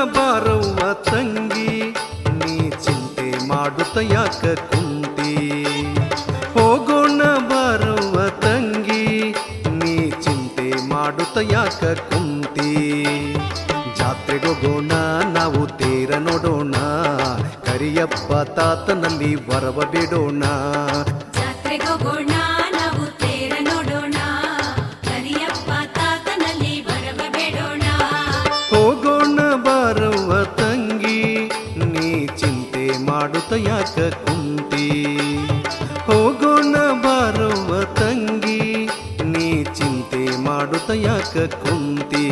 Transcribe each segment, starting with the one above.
ಬಾರವ್ವ ತಂಗಿ ನೀ ಚಿಂತೆ ಮಾಡುತ್ತ ಯಾಕ ಕುಂತಿ ಹೋಗೋಣ ಬಾರವ್ವ ತಂಗಿ ನೀ ಚಿಂತೆ ಮಾಡುತ್ತ ಯಾಕ ಕುಂತಿ ಜಾತ್ರೆಗೋಗೋಣ ನಾವು ತೇರ ನೋಡೋಣ ಕರಿಯಪ್ಪ ತಾತನಲ್ಲಿ ವರವ ಬಿಡೋಣ ಜಾತ್ರೆಗೋಗೋಣ ನಾವು ತೇರ ನೋಡೋಣ ಕರಿಯಪ್ಪ ತಾತನಲ್ಲಿ ಬರವ ಬೇಡೋಣ ಹೋಗೋಣ ಬಾರವ್ವ ತಂಗಿ ನೀ ಚಿಂತೆ ಮಾಡುತ್ತ ಯಾಕ ಕುಂತಿ ಹೋಗೋಣ ಬಾರವ್ವ ತಂಗಿ ನೀ ಚಿಂತೆ ಮಾಡುತ್ತ ಯಾಕ ಕುಂತಿ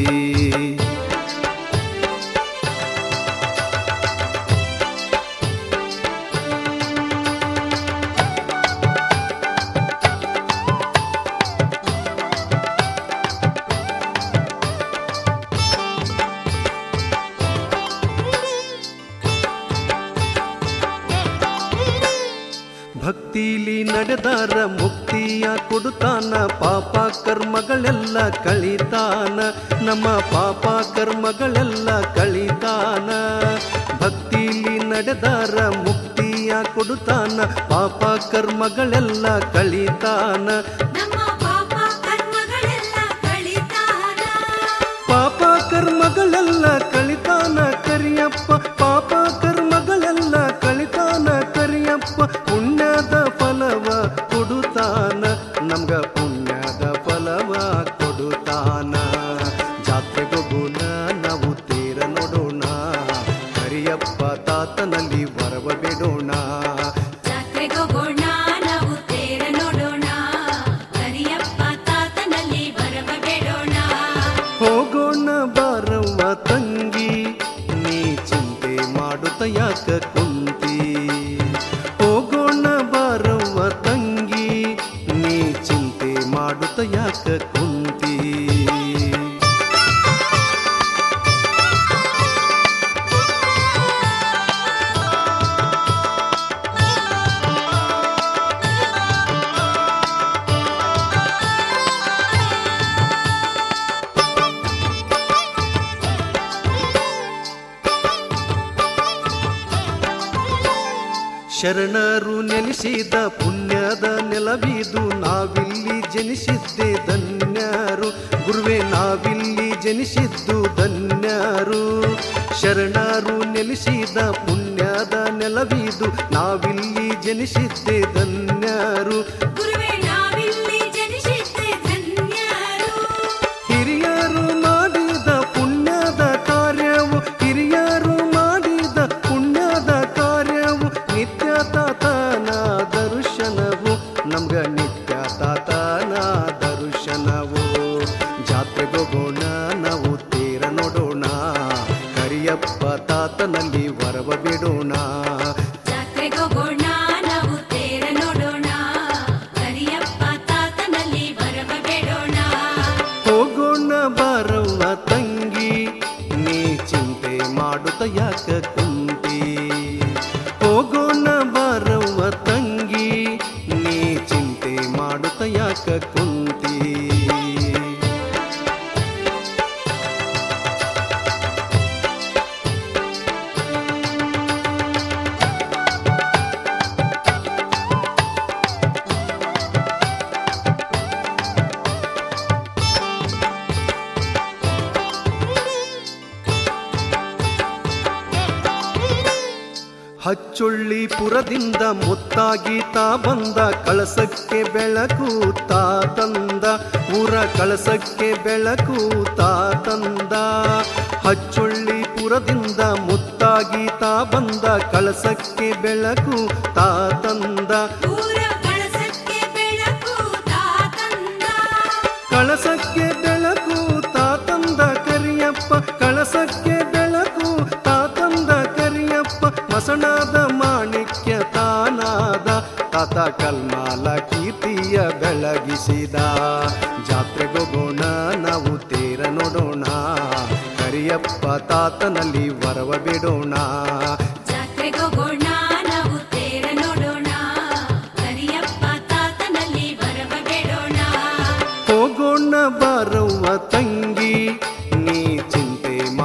ಭಕ್ತಿಲಿ ನಡೆದಾರ ಮುಕ್ತಿಯ ಕೊಡುತ್ತಾನ ಪಾಪ ಕರ್ಮಗಳೆಲ್ಲ ಕಳಿತಾನ ನಮ್ಮ ಪಾಪ ಕರ್ಮಗಳೆಲ್ಲ ಕಳಿತಾನ ಭಕ್ತಿಲಿ ನಡೆದಾರ ಮುಕ್ತಿಯ ಕೊಡುತ್ತಾನ ಪಾಪ ಕರ್ಮಗಳೆಲ್ಲ ಕಳಿತಾನ ನಮ್ಮ ಪಾಪ ಕರ್ಮಗಳೆಲ್ಲ ಕಳಿತಾನ ಪಾಪ ಕರ್ಮಗಳೆಲ್ಲ ಕಳಿತಾನ ಕರಿಯಪ್ಪ ಪಾಪ ಕರ್ಮಗಳೆಲ್ಲ ಕಳಿತಾನ ಕರಿಯಪ್ಪ ಪುಣ್ಯದ ಫಲವ ಕೊಡುತ್ತಾನ ನಮ್ಗ ಪುಣ್ಯದ ಫಲವ ಕೊಡುತ್ತಾನ ಜಾತ್ರೆಗೋಗೋಣ ನಾವು ತೇರ ನೋಡೋಣ ಕರಿಯಪ್ಪ ತಾತನಲ್ಲಿ ವರವ ಬಿಡೋಣ ಜಾತ್ರೆಗೋಗೋಣ ನಾವು ತೇರ ನೋಡೋಣ ಕರಿಯಪ್ಪ ತಾತನಲ್ಲಿ ಬರವ ಬೇಡೋಣ ಹೋಗೋಣ ಬಾರವ್ವ ತಂಗಿ ನೀ ಚಿಂತೆ ಮಾಡುತ್ತ ಯಾಕ ಕುಂತಿ ಹೋಗೋಣ ಬಾರವ್ವ ತಂಗಿ ನೀ ಚಿಂತೆ ಮಾಡುತ್ತ ಯಾಕ ಕುಂತಿ ಶರಣರು ನೆಲೆಸಿದ ಪುಣ್ಯದ ನೆಲವಿದು ನಾವಿಲ್ಲಿ ಜನಿಸಿದ್ದೆ ಧನ್ಯರು ಗುರುವೆ ನಾವಿಲ್ಲಿ ಜನಿಸಿದ್ದು ಧನ್ಯರು ಶರಣರು ನೆಲೆಸಿದ ಪುಣ್ಯದ ನೆಲವಿದು ನಾವಿಲ್ಲಿ ಜನಿಸಿದ್ದೆ ಧನ್ಯರು ಗುರುವೇ ನಾವಿಲ್ಲಿ ಜನಿಸಿದ್ದೆ ಧನ್ಯರು ಹಿರಿಯರು ಮಾಡಿದ ಪುಣ್ಯದ ಕಾರ್ಯವು ಹಿರಿಯರು ಮಾಡಿದ ಪುಣ್ಯದ ಕಾರ್ಯವು ನಿತ್ಯ ತಾತನ ದರ್ಶನವು ನಮ್ಗ ನಿತ್ಯ ತಾತನ ದರ್ಶನವು ಜಾತ್ರೆಗೋಗೋಣ ನಾವು ತೇರ ನೋಡೋಣ ಕರಿಯಪ್ಪ ತಾತನಲ್ಲಿ ವರವ ಬಿಡೋಣ ಜಾತ್ರೆಗೋಗೋಣ ನಾವು ತೇರ ನೋಡೋಣ ಕರಿಯಪ್ಪ ತಾತನಲ್ಲಿ ಬರವ ಬೇಡೋಣ ಹೋಗೋಣ ಬಾರವ್ವ ತಂಗಿ ನೀ ಚಿಂತೆ ಮಾಡುತ್ತ ಯಾಕ ಕುಂತಿ ಹೋಗೋಣ ಬಾರವ್ವ ತಂಗಿ ನೀ ಚಿಂತೆ ಮಾಡುತ್ತ ಯಾಕ ಕುಂತಿ ಹಚ್ಚುಳ್ಳಿ ಪುರದಿಂದ ಮುತ್ತಾಗಿ ತಾ ಬಂದ ಕಳಸಕ್ಕೆ ಬೆಳಕು ತಾ ತಂದ ಊರ ಕಳಸಕ್ಕೆ ಬೆಳಕು ತಾ ತಂದ ಹಚ್ಚುಳ್ಳಿ ಪುರದಿಂದ ಮುತ್ತಾಗಿ ತಾ ಬಂದ ಕಳಸಕ್ಕೆ ಬೆಳಕು ತಾ ತಂದ ಊರ ಕಳಸಕ್ಕೆ ಬೆಳಕು ತಾತಂದ ಕಳಸಕ್ಕೆ ಬೆಳಕು ತಾ ತಂದ ಕರಿಯಪ್ಪ ಕಳಸಕ್ಕೆ ಬೆಳಕು ತಾ ತಂದ ಕರಿಯಪ್ಪ ಮಸಣಾದ ಮಾಣಿಕ್ಯ ತಾನಾದ ತಾತ ಕಲ್ಮಾಲ ಕೀರ್ತಿಯ ಬೆಳಗಿಸಿದ ಜಾತ್ರೆಗೋಗೋಣ ನಾವು ತೇರ ನೋಡೋಣ ಕರಿಯಪ್ಪ ತಾತನಲ್ಲಿ ವರವ ಬಿಡೋಣ ಜಾತ್ರೆಗೋಗೋಣ ನಾವು ತೇರ ನೋಡೋಣ ಕರಿಯಪ್ಪ ತಾತನಲ್ಲಿ ಬರವ ಬೇಡೋಣ ಹೋಗೋಣ ಬಾರವ್ವ ತಂಗಿ ನೀ ಚಿಂತೆ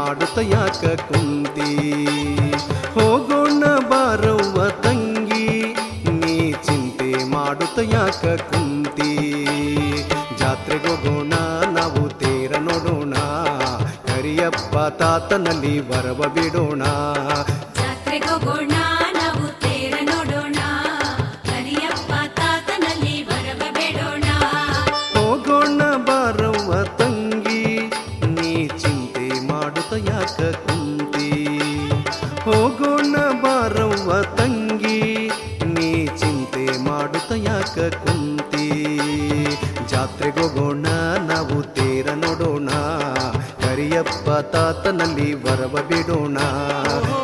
ಮಾಡುತ್ತ ಯಾಕ ಕುಂತಿ ಹೋಗೋಣ ಬಾರವ್ವ ತಂಗಿ ನೀ ಚಿಂತೆ ಮಾಡುತ್ತ ಯಾಕ ಕುಂತಿ ಜಾತ್ರೆಗೋಗೋಣ ನಾವು ತೇರ ನೋಡೋಣ ಕರಿಯಪ್ಪ ತಾತನಲ್ಲಿ ವರವ ಬಿಡೋಣ ಜಾತ್ರೆಗೋಗೋಣ ನಾವು ತೇರ ನೋಡೋಣ ಕರಿಯಪ್ಪ ತಾತನಲ್ಲಿ ವರವ ಬೇಡೋಣ ಹೋಗೋಣ ಬಾರವ್ವ ತಂಗಿ ನೀ ಚಿಂತೆ ಮಾಡುತ್ತ ಯಾಕ ಕುಂತಿ ಹೋಗೋಣ ಬಾರವ್ವ ತಂಗಿ ನೀ ಚಿಂತೆ ಮಾಡುತ್ತ ಯಾಕ ಕುಂತಿ ಜಾತ್ರೆಗೋಗೋಣ ನಾವು ತೇರ ನೋಡೋಣ ಕರಿಯಪ್ಪ ತಾತನಲ್ಲಿ ವರವ ಬಿಡೋಣ